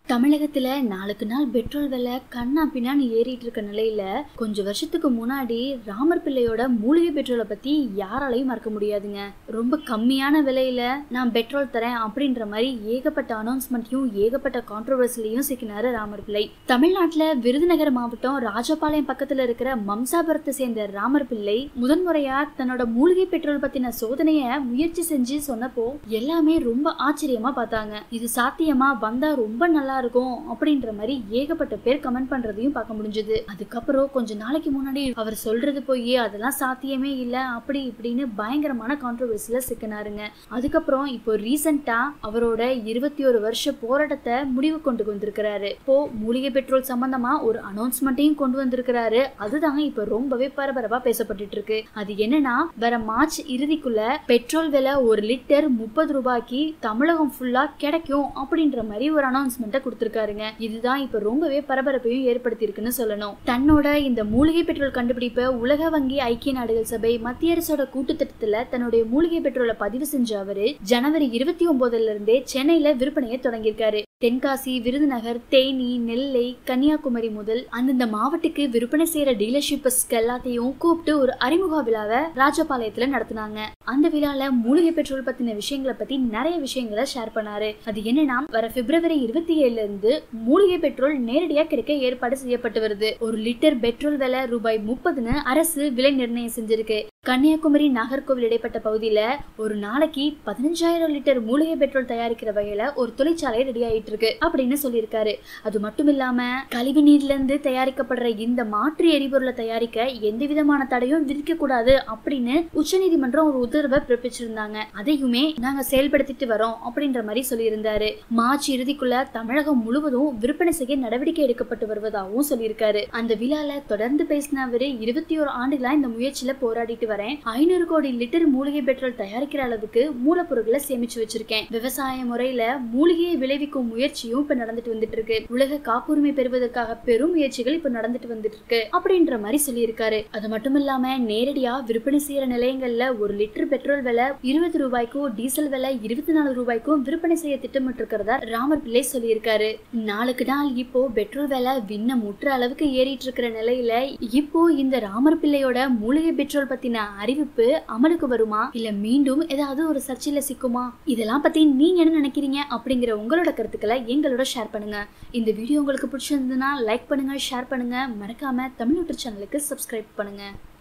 தமிழகத்துல நாளுக்கு நாள் பெட்ரோல் விலை கண்ணா பின்னான்னு ஏறிட்டு இருக்க நிலையில கொஞ்சம் வருஷத்துக்கு முன்னாடி ராமர் பிள்ளையோட மூலிகை பெட்ரோலை பத்தி யாராலையும் மறக்க முடியாதுங்க ரொம்ப கம்மியான விலையில நான் பெட்ரோல் தரேன் அப்படின்ற மாதிரி ஏகப்பட்ட அனௌன்ஸ்மெண்ட்டையும் ஏகப்பட்ட கான்ட்ரவர்சிலையும் சிக்கினாரு ராமர் பிள்ளை தமிழ்நாட்டுல விருதுநகர் மாவட்டம் ராஜபாளையம் பக்கத்துல இருக்கிற மம்சாபுரத்தை சேர்ந்த ராமர் பிள்ளை முதன்முறையா தன்னோட மூலிகை பெட்ரோல் பத்தின சோதனைய முயற்சி செஞ்சு சொன்னப்போ எல்லாமே ரொம்ப ஆச்சரியமா பார்த்தாங்க இது சாத்தியமா வந்தா ரொம்ப நல்லா இருக்கும் அப்படின்ற மாதிரி ஏகப்பட்ட பேர் கமெண்ட் பண்றதையும் பார்க்க முடிஞ்சது அதுக்கப்புறம் கொஞ்ச நாளைக்கு முன்னாடி அவர் சொல்றது போய் அதெல்லாம் சாத்தியமே இல்ல அப்படி இப்படின்னு பயங்கரமான கான்ட்ரவர்சில சிக்கினாருங்க அதுக்கப்புறம் இப்போ ரீசெண்டா அவரோட இருபத்தி ஒரு வருஷ போராட்டத்தை முடிவு கொண்டு வந்திருக்கிறாரு இப்போ மூலிகை பெட்ரோல் சம்பந்தமா ஒரு அனௌன்ஸ்மெண்ட்டையும் கொண்டு வந்திருக்கிறாரு அதுதாங்க இப்ப ரொம்பவே பரபரப்பா பேசப்பட்டுட்டு இருக்கு அது என்னன்னா வர மார்ச் இறுதிக்குள்ள பெட்ரோல் விலை ஒரு லிட்டர் முப்பது ரூபாய்க்கு தமிழகம் ஃபுல்லா கிடைக்கும் அப்படின்ற மாதிரி ஒரு அனௌன்ஸ்மெண்ட்டை கொடுத்திருக்காருங்க இதுதான் இப்ப ரொம்பவே பரபரப்பையும் ஏற்படுத்தியிருக்குன்னு சொல்லணும் தன்னோட இந்த மூலிகை பெட்ரோல் கண்டுபிடிப்பை உலக வங்கி ஐக்கிய நாடுகள் சபை மத்திய அரசோட கூட்டுத்திட்டத்துல தன்னுடைய மூலிகை பெட்ரோலை பதிவு செஞ்ச அவரு ஜனவரி இருபத்தி ஒன்பதுல இருந்தே சென்னையில விற்பனையை தொடங்கியிருக்காரு தென்காசி விருதுநகர் தேனி நெல்லை கன்னியாகுமரி முதல் அந்தந்த மாவட்டத்துக்கு விற்பனை செய்யற டீலர்ஷிப்ஸ் எல்லாத்தையும் கூப்பிட்டு ஒரு அறிமுக விழாவை ராஜபாளையத்துல நடத்தினாங்க அந்த விழால மூலிகை பெட்ரோல் பத்தின விஷயங்களை பத்தி நிறைய விஷயங்களை ஷேர் பண்ணாரு அது என்னன்னா வர பிப்ரவரி இருபத்தி ஏழுல இருந்து மூலிகை பெட்ரோல் நேரடியா கிடைக்க ஏற்பாடு செய்யப்பட்டு வருது ஒரு லிட்டர் பெட்ரோல் விலை ரூபாய் முப்பதுன்னு அரசு விலை நிர்ணயம் செஞ்சிருக்கு கன்னியாகுமரி நாகர்கோவில் இடைப்பட்ட பகுதியில ஒரு நாளைக்கு பதினஞ்சாயிரம் லிட்டர் மூலிகை பெட்ரோல் தயாரிக்கிற வகையில ஒரு தொழிற்சாலை ரெடி ஆயிட்டு இருக்கு அப்படின்னு சொல்லியிருக்காரு அது மட்டும் இல்லாம கழிவு நீர்ல இருந்து தயாரிக்கப்படுற இந்த மாற்று எரிபொருளை தயாரிக்க எந்த விதமான தடையும் விதிக்க கூடாது அப்படின்னு உச்சநீதிமன்றம் ஒரு உத்தரவை பிறப்பிச்சிருந்தாங்க அதையுமே நாங்க செயல்படுத்திட்டு வரோம் அப்படின்ற மாதிரி சொல்லியிருந்தாரு மார்ச் இறுதிக்குள்ள தமிழகம் முழுவதும் விற்பனை செய்ய நடவடிக்கை எடுக்கப்பட்டு வருவதாகவும் சொல்லியிருக்காரு அந்த விழால தொடர்ந்து பேசின அவரு இருபத்தி ஒரு ஆண்டுகளா இந்த முயற்சியில போராடிட்டு வரேன் ஐநூறு கோடி லிட்டர் மூலிகை பெட்ரோல் தயாரிக்கிற அளவுக்கு மூலப்பொருட்களை சேமிச்சு வச்சிருக்கேன் விவசாய முறையில மூலிகையை விளைவிக்கும் முயற்சியும் இப்ப நடந்துட்டு வந்துட்டு இருக்கு உலக காப்புரிமை பெறுவதற்காக பெரும் முயற்சிகள் இப்ப நடந்துட்டு வந்துட்டு இருக்கு அப்படின்ற மாதிரி சொல்லியிருக்காரு அது மட்டும் இல்லாம நேரடியா விற்பனை செய்யற நிலையங்கள்ல ஒரு லிட்டர் பெட்ரோல் விலை இருபது ரூபாய்க்கும் டீசல் விலை இருபத்தி நாலு ரூபாய்க்கும் விற்பனை செய்ய திட்டமிட்டு இருக்கிறதா ராமர் பிள்ளை சொல்லியிருக்காரு நாளுக்கு நாள் இப்போ பெட்ரோல் விலை விண்ண முற்ற அளவுக்கு ஏறிட்டு இருக்கிற நிலையில இப்போ இந்த ராமர் பிள்ளையோட மூலிகை பெட்ரோல் பத்தின அறிவிப்பு அமலுக்கு வருமா இல்ல மீண்டும் ஏதாவது ஒரு சர்ச்சையில சிக்குமா இதெல்லாம் பத்தி நீங்க என்ன நினைக்கிறீங்க அப்படிங்கிற உங்களோட கருத்துக்களை எங்களோட ஷேர் பண்ணுங்க இந்த வீடியோ உங்களுக்கு பிடிச்சிருந்ததுன்னா லைக் பண்ணுங்க ஷேர் பண்ணுங்க மறக்காம தமிழ் யூடியூப் சேனலுக்கு சப்ஸ்கிரைப் பண்ணுங்க